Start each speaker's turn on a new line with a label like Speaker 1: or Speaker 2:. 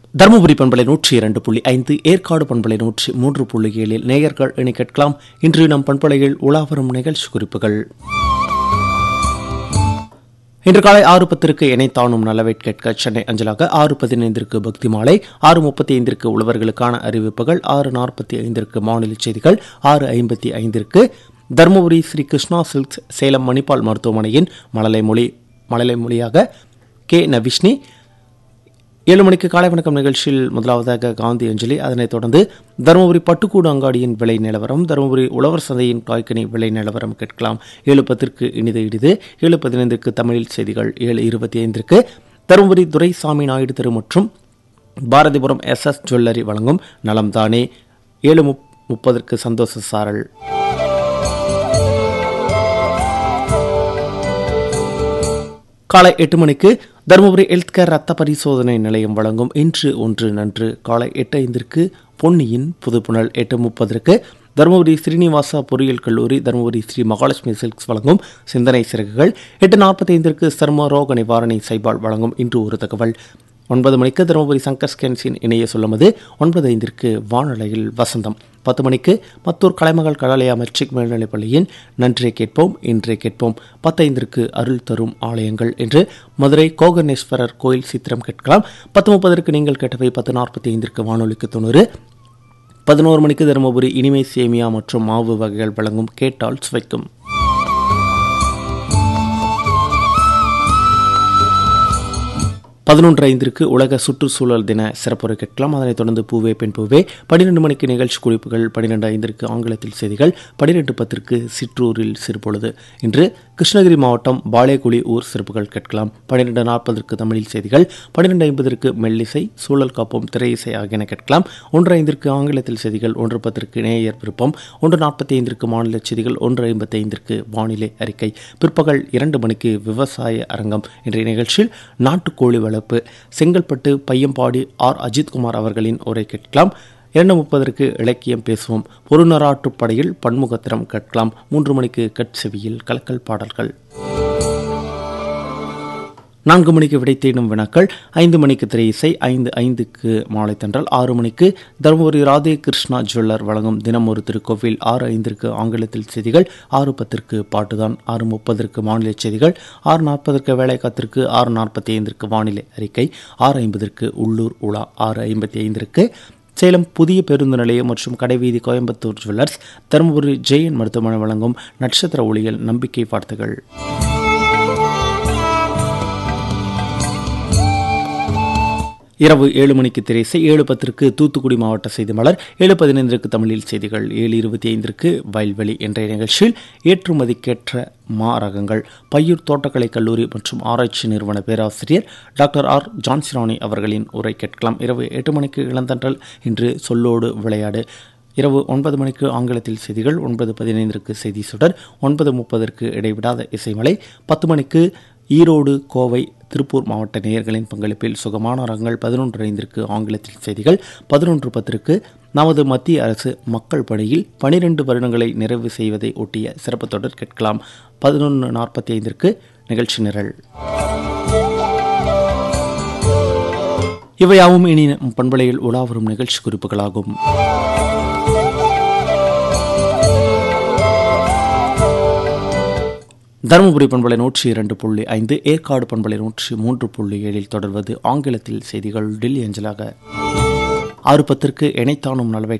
Speaker 1: தருமபுரி பண்பலை நூற்றி இரண்டு புள்ளி ஐந்து ஏற்காடு பண்பலை நூற்றி மூன்று புள்ளி ஏழில் நேயர்கள் இணை கேட்கலாம் இன்று நம் பண்பலையில் உலாவரும் நிகழ்ச்சி குறிப்புகள் இன்று காலை ஆறு பத்திற்கு இணைத்தானும் நலவேட் கேட்க சென்னை அஞ்சலாக ஆறு பதினைந்திற்கு பக்தி மாலை ஆறு முப்பத்தி ஐந்திற்கு உழவர்களுக்கான அறிவிப்புகள் ஆறு நாற்பத்தி ஐந்திற்கு மாநில செய்திகள் ஆறு ஐம்பத்தி ஐந்திற்கு தருமபுரி ஸ்ரீ கிருஷ்ணா சில்க்ஸ் சேலம் மணிப்பால் மருத்துவமனையின் மழலை மொழி மழலை மொழியாக கே நவிஷ்னி ஏழு மணிக்கு காலை வணக்கம் நிகழ்ச்சியில் முதலாவதாக காந்தி அஞ்சலி அதனைத் தொடர்ந்து தருமபுரி பட்டுக்கூடு அங்காடியின் விலை நிலவரம் தருமபுரி உழவர் சந்தையின் காய்கனி விலை நிலவரம் கேட்கலாம் ஏழு பத்திற்கு இனிது இடிது ஏழு பதினைந்திற்கு தமிழில் செய்திகள் ஏழு இருபத்தி ஐந்திற்கு தருமபுரி துரைசாமி நாயுடு தெரு மற்றும் பாரதிபுரம் எஸ் எஸ் ஜுவல்லரி வழங்கும் நலம்தானே ஏழு முப் முப்பதற்கு சந்தோஷ சாரல் காலை எட்டு மணிக்கு தருமபுரி ஹெல்த் கேர் ரத்த பரிசோதனை நிலையம் வழங்கும் இன்று ஒன்று நன்று காலை எட்டு ஐந்திற்கு பொன்னியின் புதுப்புணல் எட்டு முப்பதற்கு தருமபுரி ஸ்ரீனிவாசா பொறியியல் கல்லூரி தருமபுரி ஸ்ரீ மகாலட்சுமி சில்க்ஸ் வழங்கும் சிந்தனை சிறகுகள் எட்டு நாற்பத்தி ஐந்திற்கு சர்ம ரோக நிவாரணி சைபால் வழங்கும் இன்று ஒரு தகவல் ஒன்பது மணிக்கு தருமபுரி சங்கர் ஸ்கேன்ஸின் இணைய சொல்லுமது ஒன்பது ஐந்திற்கு வானொலியில் வசந்தம் பத்து மணிக்கு மத்தூர் கலைமகள் கலாலயா மெட்ரிக் மேல்நிலைப் பள்ளியின் நன்றியை கேட்போம் இன்றை கேட்போம் பத்தைந்திற்கு அருள் தரும் ஆலயங்கள் என்று மதுரை கோகர்ணேஸ்வரர் கோயில் சித்திரம் கேட்கலாம் பத்து முப்பதற்கு நீங்கள் கேட்டவை பத்து நாற்பத்தி ஐந்திற்கு வானொலிக்கு தொண்ணூறு பதினோரு மணிக்கு தருமபுரி இனிமை சேமியா மற்றும் மாவு வகைகள் வழங்கும் கேட்டால் சுவைக்கும் பதினொன்று ஐந்திற்கு உலக சுற்றுச்சூழல் தின சிறப்புரை கேட்கலாம் அதனைத் தொடர்ந்து பூவே பெண் பூவே பன்னிரெண்டு மணிக்கு நிகழ்ச்சி குறிப்புகள் பன்னிரெண்டு ஐந்திற்கு ஆங்கிலத்தில் செய்திகள் பன்னிரெண்டு பத்திற்கு சிற்றூரில் சிறுபொழுது இன்று கிருஷ்ணகிரி மாவட்டம் பாலேகுழி ஊர் சிறப்புகள் கேட்கலாம் பன்னிரெண்டு நாற்பதற்கு தமிழில் செய்திகள் பன்னிரெண்டு ஐம்பதற்கு மெல்லிசை சூழல் காப்போம் திரை இசை ஆகியன கேட்கலாம் ஒன்று ஐந்திற்கு ஆங்கிலத்தில் செய்திகள் ஒன்று பத்திற்கு நேயர் விருப்பம் ஒன்று நாற்பத்தி ஐந்திற்கு மாநில செய்திகள் ஒன்று ஐம்பத்தி ஐந்திற்கு வானிலை அறிக்கை பிற்பகல் இரண்டு மணிக்கு விவசாய அரங்கம் இன்றைய நிகழ்ச்சியில் நாட்டுக்கோழி வளர்ப்பு செங்கல்பட்டு பையம்பாடி ஆர் அஜித்குமார் அவர்களின் உரை கேட்கலாம் இரண்டு முப்பதற்கு இலக்கியம் பேசுவோம் பொருநராற்றுப் படையில் பன்முகத்திரம் கேட்கலாம் மூன்று மணிக்கு கட்செவியில் கலக்கல் பாடல்கள் நான்கு மணிக்கு விடை தேடும் வினாக்கள் ஐந்து மணிக்கு திரை இசை ஐந்து ஐந்துக்கு மாலை தென்றல் ஆறு மணிக்கு தருமபுரி ராதே கிருஷ்ணா ஜுவல்லர் வழங்கும் தினம் ஒரு திருக்கோவில் ஆறு ஐந்திற்கு ஆங்கிலத்தில் செய்திகள் ஆறு பத்திற்கு பாட்டுதான் ஆறு முப்பதற்கு மாநில செய்திகள் ஆறு நாற்பதற்கு வேலை காத்திற்கு ஆறு நாற்பத்தி ஐந்திற்கு வானிலை அறிக்கை ஆறு ஐம்பதற்கு உள்ளூர் உலா ஆறு ஐம்பத்தி ஐந்திற்கு சேலம் புதிய பேருந்து நிலையம் மற்றும் கடைவீதி கோயம்புத்தூர் ஜுவல்லர்ஸ் தருமபுரி ஜெயன் மருத்துவமனை வழங்கும் நட்சத்திர ஒளியல் நம்பிக்கை வார்த்தைகள் இரவு ஏழு மணிக்கு திரைசை ஏழு பத்திற்கு தூத்துக்குடி மாவட்ட செய்தி மலர் ஏழு பதினைந்திற்கு தமிழில் செய்திகள் ஏழு இருபத்தி ஐந்திற்கு வயல்வெளி என்ற நிகழ்ச்சியில் ஏற்றுமதிக்கேற்ற மா ரகங்கள் பையூர் தோட்டக்கலை கல்லூரி மற்றும் ஆராய்ச்சி நிறுவன பேராசிரியர் டாக்டர் ஆர் ஜான்சிராணி அவர்களின் உரை கேட்கலாம் இரவு எட்டு மணிக்கு இளந்தன்றல் இன்று சொல்லோடு விளையாடு இரவு ஒன்பது மணிக்கு ஆங்கிலத்தில் செய்திகள் ஒன்பது பதினைந்திற்கு செய்தி சுடர் ஒன்பது முப்பதற்கு இடைவிடாத இசைமலை பத்து மணிக்கு ஈரோடு கோவை திருப்பூர் மாவட்ட நேயர்களின் பங்களிப்பில் சுகமான ரகங்கள் பதினொன்று ஐந்திற்கு ஆங்கிலத்தில் செய்திகள் பதினொன்று பத்திற்கு நமது மத்திய அரசு மக்கள் பணியில் பனிரெண்டு வருடங்களை நிறைவு செய்வதை ஒட்டிய சிறப்பு தொடர் கேட்கலாம் பதினொன்று நாற்பத்தி ஐந்திற்கு நிகழ்ச்சி நிரல் இவையாவும் இனி நம் பண்பலையில் உலாவரும் நிகழ்ச்சி குறிப்புகளாகும் தருமபுரி பண்பலை நூற்றி இரண்டு புள்ளி ஐந்து ஏற்காடு பண்பலை நூற்றி மூன்று புள்ளி ஏழில் தொடர்வது ஆங்கிலத்தில் செய்திகள் டெல்லி அஞ்சலாக ஆறு பத்திற்கு இணைத்தானும் நலவை